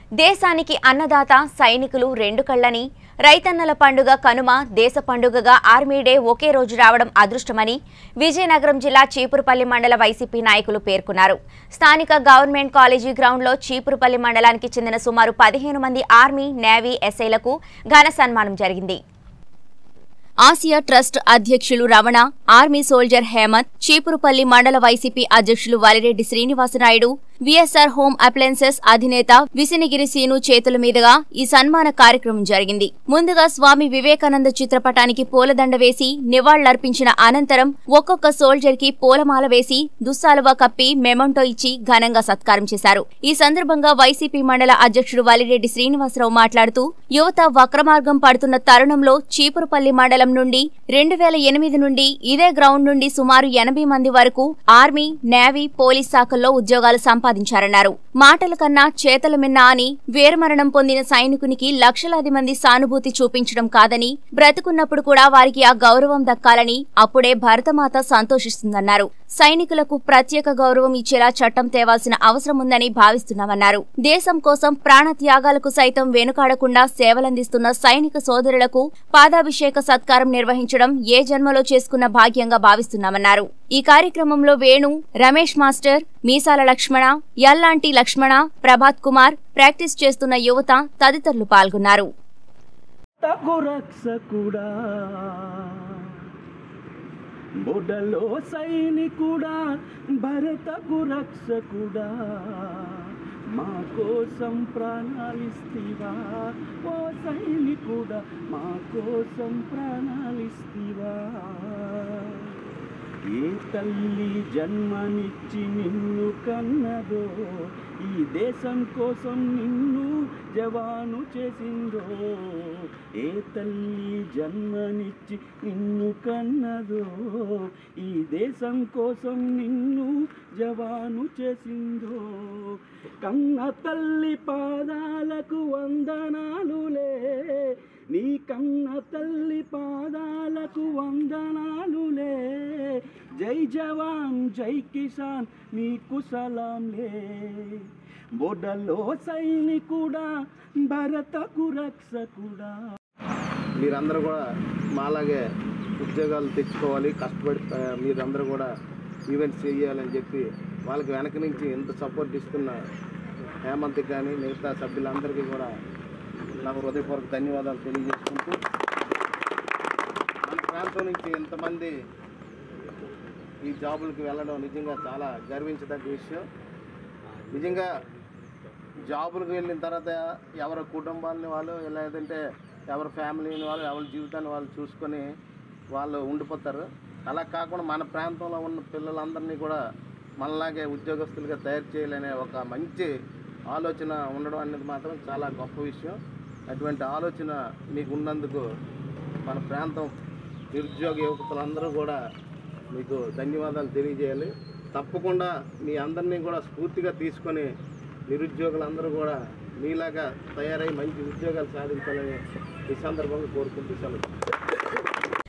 దేశానికి అన్నదాత సైనికులు రెండు కళ్ళని రైతన్నల పండుగ కనుమ దేశ పండుగగా ఆర్మీ డే ఒకే రోజు రావడం అదృష్టమని విజయనగరం జిల్లా చీపురుపల్లి మండల వైసీపీ నాయకులు పేర్కొన్నారు స్థానిక గవర్నమెంట్ కాలేజీ గ్రౌండ్లో చీపురుపల్లి మండలానికి చెందిన సుమారు పదిహేను మంది ఆర్మీ నేవీ ఎస్ఐలకు ఘన సన్మానం జరిగింది ఆసియా ట్రస్ట్ అధ్యక్షులు రమణ ఆర్మీ సోల్జర్ హేమంత్ చీపురుపల్లి మండల వైసీపీ అధ్యక్షులు వలిరెడ్డి శ్రీనివాసనాయుడు విఎస్ఆర్ హోమ్ అప్లయన్సెస్ అధినేత విసినిగిరి సీను చేతుల మీదుగా ఈ సన్మాన కార్యక్రమం జరిగింది ముందుగా స్వామి వివేకానంద చిత్రపటానికి పూలదండ వేసి నివాళులర్పించిన అనంతరం ఒక్కొక్క సోల్జర్ కి పూలమాల వేసి దుస్సాలువా కప్పి మెమంటో ఇచ్చి ఘనంగా సత్కారం చేశారు ఈ సందర్భంగా వైసీపీ మండల అధ్యక్షుడు వలిరెడ్డి శ్రీనివాసరావు మాట్లాడుతూ యువత వక్రమార్గం పడుతున్న తరుణంలో చీపురుపల్లి మండలం నుండి రెండు వేల ఎనిమిది నుండి ఇదే గ్రౌండ్ నుండి సుమారు ఎనభై మంది వరకు ఆర్మీ నేవీ పోలీస్ శాఖల్లో ఉద్యోగాలు సంపాదించారన్నారు మాటల కన్నా చేతల మిన్నా అని వీరమరణం పొందిన సైనికునికి లక్షలాది మంది సానుభూతి చూపించడం కాదని బ్రతుకున్నప్పుడు కూడా వారికి ఆ గౌరవం దక్కాలని అప్పుడే భరతమాత సంతోషిస్తుందన్నారు సైనికులకు ప్రత్యేక గౌరవం ఇచ్చేలా చట్టం తేవాల్సిన అవసరం ఉందని భావిస్తున్నామన్నారు దేశం కోసం ప్రాణ త్యాగాలకు సైతం వెనుకాడకుండా సేవలందిస్తున్న సైనిక సోదరులకు పాదాభిషేక సత్కారం నిర్వహించడం ఏ జన్మలో చేసుకున్న భాగ్యంగా భావిస్తున్నామన్నారు ఈ కార్యక్రమంలో వేణు రమేష్ మాస్టర్ మీసాల లక్ష్మణ యల్లాంటి లక్ష్మణ ప్రభాత్ కుమార్ ప్రాక్టీస్ చేస్తున్న యువత తదితరులు పాల్గొన్నారు తగు రక్షకుడా బుడలో సైనికుడా భరతకు రక్షకుడా మా కోసం ప్రాణాలిస్తివా ఓ సైనికుడా మా కోసం ప్రాణాలిస్తివా ఏ తల్లి జన్మనిచ్చి నిన్ను కన్నదో ఈ దేశం కోసం నిన్ను జవాను చేసిందో ఏ తల్లి జన్మనిచ్చి నిన్ను కన్నదో ఈ దేశం కోసం నిన్ను జవాను చేసిందో కన్న తల్లి పాదాలకు వందనాలులే నీ కన్న తల్లి పాదాలకు వందనాలులే జై జవాన్ జై కిసాన్ నీకు సలాంలే బొడలో సైనికుడా భరతకు రక్షకుడా మీరందరూ కూడా మాలాగే ఉద్యోగాలు తెచ్చుకోవాలి కష్టపడి ఆ, మీరందరూ కూడా ఈవెంట్స్ చేయాలని చెప్పి వాళ్ళకి వెనక నుంచి ఎంత సపోర్ట్ ఇస్తున్న హేమంత్ కానీ మిగతా సభ్యులందరికీ కూడా నాకు హృదయపూర్వక ధన్యవాదాలు తెలియజేసుకుంటూ మన ప్రాంతం నుంచి ఇంతమంది ఈ జాబులకు వెళ్ళడం నిజంగా చాలా గర్వించదగ్గ విషయం నిజంగా జాబులకు వెళ్ళిన తర్వాత ఎవరి కుటుంబాలని వాళ్ళు లేదంటే ఎవరి ఫ్యామిలీని వాళ్ళు ఎవరి జీవితాన్ని వాళ్ళు చూసుకొని వాళ్ళు ఉండిపోతారు అలా కాకుండా మన ప్రాంతంలో ఉన్న పిల్లలందరినీ కూడా మనలాగే ఉద్యోగస్తులుగా తయారు చేయాలనే ఒక మంచి ఆలోచన ఉండడం అనేది మాత్రం చాలా గొప్ప విషయం అటువంటి ఆలోచన మీకు ఉన్నందుకు మన ప్రాంతం నిరుద్యోగ యువకులందరూ కూడా మీకు ధన్యవాదాలు తెలియజేయాలి తప్పకుండా మీ అందరినీ కూడా స్ఫూర్తిగా తీసుకొని నిరుద్యోగులందరూ కూడా మీలాగా తయారై మంచి ఉద్యోగాలు సాధించాలని ఈ సందర్భంగా కోరుకుంటూ సెలవు